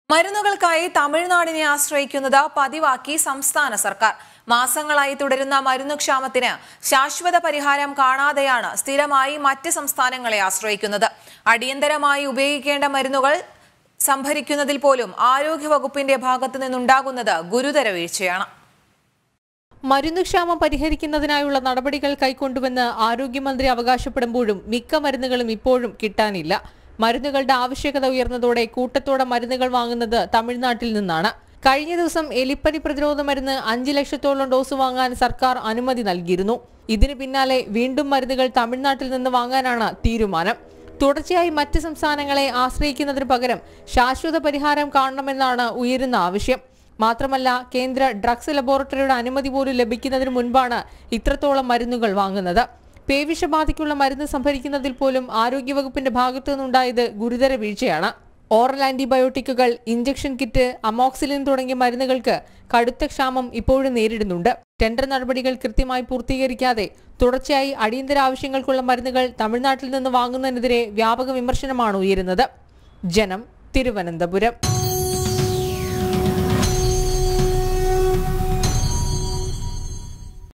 മരുന്നുകൾക്കായി തമിഴ്നാടിനെ ആശ്രയിക്കുന്നത് പതിവാക്കി സംസ്ഥാന സർക്കാർ മാസങ്ങളായി തുടരുന്ന മരുന്നുക്ഷാമത്തിന് ശാശ്വത പരിഹാരം കാണാതെയാണ് സ്ഥിരമായി മറ്റ് സംസ്ഥാനങ്ങളെ ആശ്രയിക്കുന്നത് അടിയന്തരമായി ഉപയോഗിക്കേണ്ട മരുന്നുകൾ സംഭരിക്കുന്നതിൽ പോലും ആരോഗ്യവകുപ്പിന്റെ ഭാഗത്തു നിന്നുണ്ടാകുന്നത് ഗുരുതര വീഴ്ചയാണ് മരുന്നുക്ഷാമം പരിഹരിക്കുന്നതിനായുള്ള നടപടികൾ കൈക്കൊണ്ടുവെന്ന് ആരോഗ്യമന്ത്രി അവകാശപ്പെടുമ്പോഴും മിക്ക മരുന്നുകളും ഇപ്പോഴും കിട്ടാനില്ല മരുന്നുകളുടെ ആവശ്യകത ഉയർന്നതോടെ കൂട്ടത്തോടെ മരുന്നുകൾ വാങ്ങുന്നത് തമിഴ്നാട്ടിൽ നിന്നാണ് കഴിഞ്ഞ ദിവസം എലിപ്പനി പ്രതിരോധ മരുന്ന് അഞ്ച് ലക്ഷത്തോളം ഡോസ് വാങ്ങാൻ സർക്കാർ അനുമതി നൽകിയിരുന്നു ഇതിന് പിന്നാലെ വീണ്ടും മരുന്നുകൾ തമിഴ്നാട്ടിൽ നിന്ന് വാങ്ങാനാണ് തീരുമാനം തുടർച്ചയായി മറ്റ് സംസ്ഥാനങ്ങളെ ആശ്രയിക്കുന്നതിന് പകരം ശാശ്വത പരിഹാരം കാണണമെന്നാണ് ഉയരുന്ന ആവശ്യം മാത്രമല്ല കേന്ദ്ര ഡ്രഗ്സ് ലബോറട്ടറിയുടെ അനുമതി പോലും ലഭിക്കുന്നതിന് മുൻപാണ് ഇത്രത്തോളം മരുന്നുകൾ വാങ്ങുന്നത് പേവിഷബാധയ്ക്കുള്ള മരുന്ന് സംഭരിക്കുന്നതിൽ പോലും ആരോഗ്യവകുപ്പിന്റെ ഭാഗത്തു നിന്നുണ്ടായത് ഗുരുതര വീഴ്ചയാണ് ഓറൽ ആന്റിബയോട്ടിക്കുകൾ ഇഞ്ചക്ഷൻ കിറ്റ് അമോക്സിലിൻ തുടങ്ങിയ മരുന്നുകൾക്ക് കടുത്ത ക്ഷാമം ഇപ്പോഴും നേരിടുന്നുണ്ട് ടെൻഡർ നടപടികൾ കൃത്യമായി പൂർത്തീകരിക്കാതെ തുടർച്ചയായി അടിയന്തര ആവശ്യങ്ങൾക്കുള്ള മരുന്നുകൾ തമിഴ്നാട്ടിൽ നിന്ന് വാങ്ങുന്നതിനെതിരെ വ്യാപക വിമർശനമാണ് ഉയരുന്നത് ജനം തിരുവനന്തപുരം